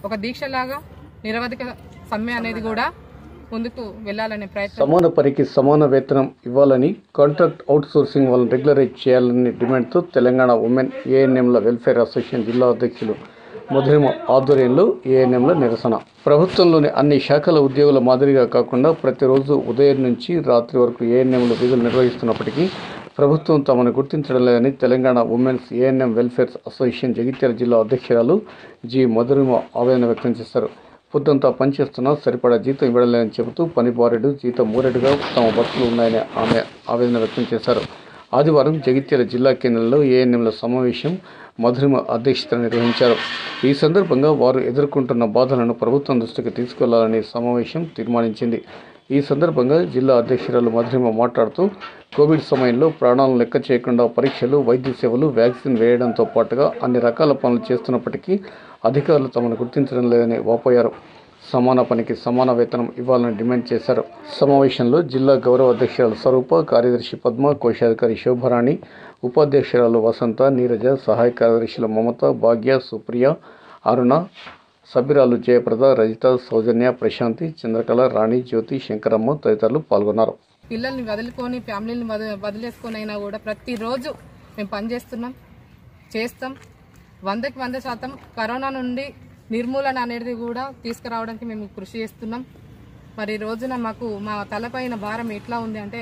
ఒక దీక్షలాగా నిరవధిక సమ్మె అనేది కూడా ముందుకు వెళ్ళాలనే ప్రయత్నం సమాన పనికి సమాన వేతనం ఇవ్వాలని కాంట్రాక్ట్ అవుట్సోర్సింగ్ వాళ్ళని రెగ్యులరైజ్ చేయాలని డిమాండ్తో తెలంగాణ ఉమెన్ ఏఎన్ఎంల వెల్ఫేర్ అసోసియేషన్ జిల్లా అధ్యక్షులు మధురిమ ఆధ్వర్యంలో ఏఎన్ఎంల నిరసన ప్రభుత్వంలోని అన్ని శాఖల ఉద్యోగుల మాదిరిగా కాకుండా ప్రతిరోజు ఉదయం నుంచి రాత్రి వరకు ఏఎన్ఎంలు విధులు నిర్వహిస్తున్నప్పటికీ ప్రభుత్వం తమను గుర్తించడం లేదని Telangana women's ANM welfare association Jagtial జిల్లా అధ్యక్షురాలు జి మధురిమ ఆవేదన వ్యక్తం చేశారు పొద్దంతా పనిచేస్తున్నా సరిపడా జీతం ఇవ్వడలేదని చెబుతూ పని బారెడు జీతం మూరెడుగా తమ బతుకులు ఉన్నాయని ఆమె ఆవేదన వ్యక్తం చేశారు ఆదివారం జగిత్యాల జిల్లా కేంద్రంలో ఏఎన్ఎంల సమావేశం మధురిమ అధ్యక్షతన నిర్వహించారు ఈ సందర్భంగా వారు ఎదుర్కొంటున్న బాధలను ప్రభుత్వం దృష్టికి తీసుకెళ్లాలని సమావేశం తీర్మానించింది ఈ సందర్భంగా జిల్లా అధ్యక్షురాలు మధురిమ మాట్లాడుతూ కోవిడ్ సమయంలో ప్రాణాలను లెక్క చేయకుండా పరీక్షలు వైద్య సేవలు వ్యాక్సిన్ వేయడంతో పాటుగా అన్ని రకాల పనులు చేస్తున్నప్పటికీ అధికారులు తమను గుర్తించడం లేదని వాపోయారు సమాన పనికి సమాన వేతనం ఇవ్వాలని డిమాండ్ చేశారు సమావేశంలో జిల్లా గౌరవ అధ్యక్షురాలు స్వరూప కార్యదర్శి పద్మ కోశాధికారి శోభరాణి ఉపాధ్యక్షురాలు వసంత నీరజ సహాయ కార్యదర్శులు మమత భాగ్య సుప్రియ అరుణ సభ్యురాలు జయప్రద రజిత సౌజన్య ప్రశాంతి చంద్రకళ రాణి జ్యోతి శంకరమ్మ తదితరులు పాల్గొన్నారు పిల్లల్ని వదులుకొని ఫ్యామిలీని వద వదిలేసుకొని అయినా కూడా ప్రతిరోజు మేము పనిచేస్తున్నాం చేస్తాం వందకి వంద శాతం కరోనా నుండి నిర్మూలన అనేది కూడా తీసుకురావడానికి మేము కృషి చేస్తున్నాం మరి ఈ రోజున మాకు మా తలపైన భారం ఎట్లా ఉంది అంటే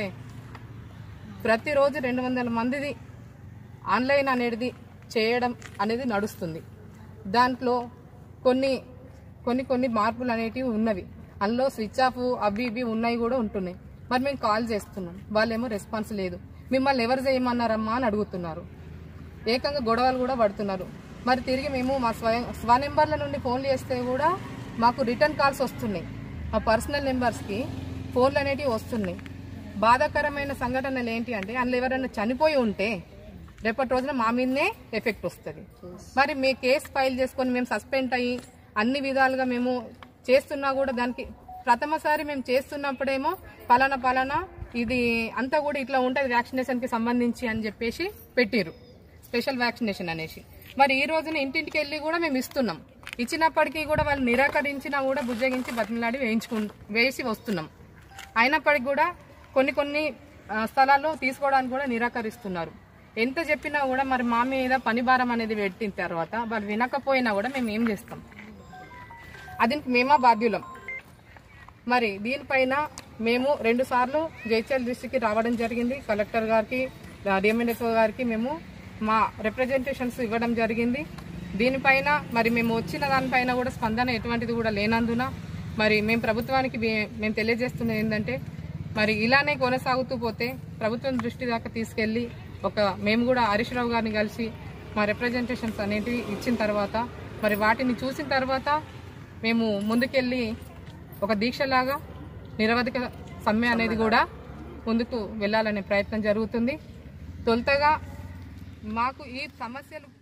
ప్రతిరోజు రెండు వందల మందిది ఆన్లైన్ అనేది చేయడం అనేది నడుస్తుంది దాంట్లో కొన్ని కొన్ని కొన్ని మార్పులు అనేటివి ఉన్నవి అందులో స్విచ్ ఆఫ్ అవి ఇవి ఉన్నాయి కూడా ఉంటున్నాయి మరి మేము కాల్ చేస్తున్నాం వాళ్ళేమో రెస్పాన్స్ లేదు మిమ్మల్ని ఎవరు చేయమన్నారమ్మా అని అడుగుతున్నారు ఏకంగా గొడవలు కూడా పడుతున్నారు మరి తిరిగి మేము మా స్వయం స్వ నెంబర్ల నుండి ఫోన్లు చేస్తే కూడా మాకు రిటర్న్ కాల్స్ వస్తున్నాయి మా పర్సనల్ నెంబర్స్కి ఫోన్లు అనేటివి వస్తున్నాయి బాధాకరమైన సంఘటనలు ఏంటి అంటే అందులో ఎవరైనా చనిపోయి ఉంటే రేపటి రోజున మా మీదనే ఎఫెక్ట్ వస్తుంది మరి మీ కేసు ఫైల్ చేసుకొని మేము సస్పెండ్ అయ్యి అన్ని విధాలుగా మేము చేస్తున్నా కూడా దానికి ప్రథమసారి మేము చేస్తున్నప్పుడేమో పలానా పలానా ఇది అంతా కూడా ఇట్లా ఉంటుంది వ్యాక్సినేషన్కి సంబంధించి అని చెప్పేసి పెట్టిరు స్పెషల్ వ్యాక్సినేషన్ అనేసి మరి ఈ రోజున ఇంటింటికి వెళ్ళి కూడా మేము ఇస్తున్నాం ఇచ్చినప్పటికీ కూడా వాళ్ళు నిరాకరించినా కూడా బుజ్జగించి బతిమలాడి వేయించుకు వేసి వస్తున్నాం అయినప్పటికీ కూడా కొన్ని కొన్ని ఆ, స్థలాల్లో తీసుకోవడానికి కూడా నిరాకరిస్తున్నారు ఎంత చెప్పినా కూడా మరి మా మీద పని భారం అనేది పెట్టిన తర్వాత వాళ్ళు వినకపోయినా కూడా మేము ఏం చేస్తాం అది మేమా బాధ్యులం మరి దీనిపైన మేము రెండు సార్లు జైచల్ డిస్టిక్కి రావడం జరిగింది కలెక్టర్ గారికి డిఎంఎన్ఎస్ఓ గారికి మేము మా రిప్రజెంటేషన్స్ ఇవ్వడం జరిగింది దీనిపైన మరి మేము వచ్చిన దానిపైన కూడా స్పందన ఎటువంటిది కూడా లేనందున మరి మేము ప్రభుత్వానికి మే- మేము తెలియజేస్తున్నది ఏంటంటే మరి ఇలానే కొనసాగుతూ పోతే ప్రభుత్వం దృష్టి దాకా తీసుకెళ్ళి ఒక మేము కూడా హరీష్ రావు గారిని కలిసి మా రిప్రజెంటేషన్స్ అనేటివి ఇచ్చిన తర్వాత మరి వాటిని చూసిన తర్వాత మేము ముందుకెళ్ళి ఒక దీక్షలాగా నిరవధిక సమ్మె అనేది కూడా ముందుకు వెళ్ళాలనే ప్రయత్నం జరుగుతుంది తొలుతగా మాకు ఈ సమస్యలు